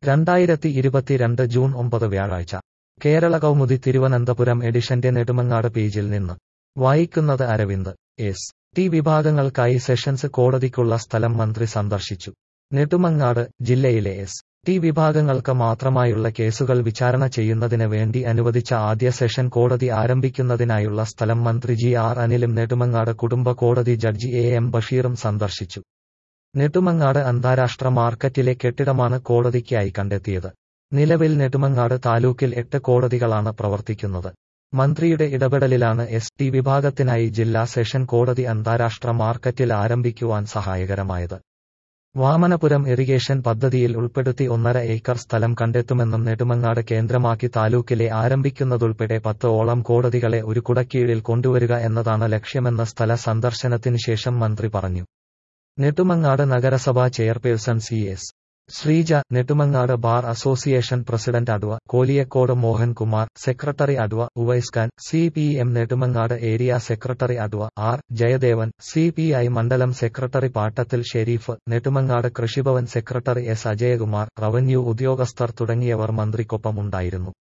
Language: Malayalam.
രണ്ടായിരത്തി ഇരുപത്തിരണ്ട് ജൂൺ ഒമ്പത് വ്യാഴാഴ്ച കേരള കൗമുദി തിരുവനന്തപുരം എഡിഷന്റെ നെടുമങ്ങാട് പേജിൽ നിന്ന് വായിക്കുന്നത് അരവിന്ദ് എസ് ടി വിഭാഗങ്ങൾക്കായി സെഷൻസ് കോടതിക്കുള്ള സ്ഥലം മന്ത്രി സന്ദർശിച്ചു നെടുമങ്ങാട് ജില്ലയിലെ എസ് ടി വിഭാഗങ്ങൾക്ക് മാത്രമായുള്ള കേസുകൾ വിചാരണ ചെയ്യുന്നതിന് വേണ്ടി അനുവദിച്ച ആദ്യ സെഷൻ കോടതി ആരംഭിക്കുന്നതിനായുള്ള സ്ഥലം മന്ത്രി ജി ആർ അനിലും നെടുമങ്ങാട് കുടുംബ കോടതി ജഡ്ജി എ എം ബഷീറും സന്ദർശിച്ചു നെടുമങ്ങാട് അന്താരാഷ്ട്ര മാർക്കറ്റിലെ കെട്ടിടമാണ് കോടതിക്കായി കണ്ടെത്തിയത് നിലവിൽ നെടുമങ്ങാട് താലൂക്കിൽ എട്ട് കോടതികളാണ് പ്രവർത്തിക്കുന്നത് മന്ത്രിയുടെ ഇടപെടലിലാണ് എസ് ടി വിഭാഗത്തിനായി ജില്ലാ സെഷൻ കോടതി അന്താരാഷ്ട്ര മാർക്കറ്റിൽ ആരംഭിക്കുവാൻ സഹായകരമായത് വാമനപുരം ഇറിഗേഷൻ പദ്ധതിയിൽ ഉൾപ്പെടുത്തി ഒന്നര ഏക്കർ സ്ഥലം കണ്ടെത്തുമെന്നും നെടുമങ്ങാട് കേന്ദ്രമാക്കി താലൂക്കിലെ ആരംഭിക്കുന്നതുൾപ്പെടെ പത്ത് ഓളം കോടതികളെ ഒരു കുടക്കീഴിൽ കൊണ്ടുവരിക എന്നതാണ് ലക്ഷ്യമെന്ന് സ്ഥല സന്ദർശനത്തിന് ശേഷം മന്ത്രി പറഞ്ഞു നെടുമങ്ങാട് നഗരസഭാ chairperson C S Sreeja Nedumangad bar association president adv Koliyakode Mohankumar secretary adv Uvais Khan C P M Nedumangad area secretary adv R Jayadevan C P I മണ്ഡലം secretary Pattathil Sherif Nedumangad Krishi Bhavan secretary S Ajayakumar revenue ഉദ്യോഗസ്ഥർ തുടങ്ങിയവർ മന്ത്രിക്കൊപ്പമുണ്ടായിരുന്നു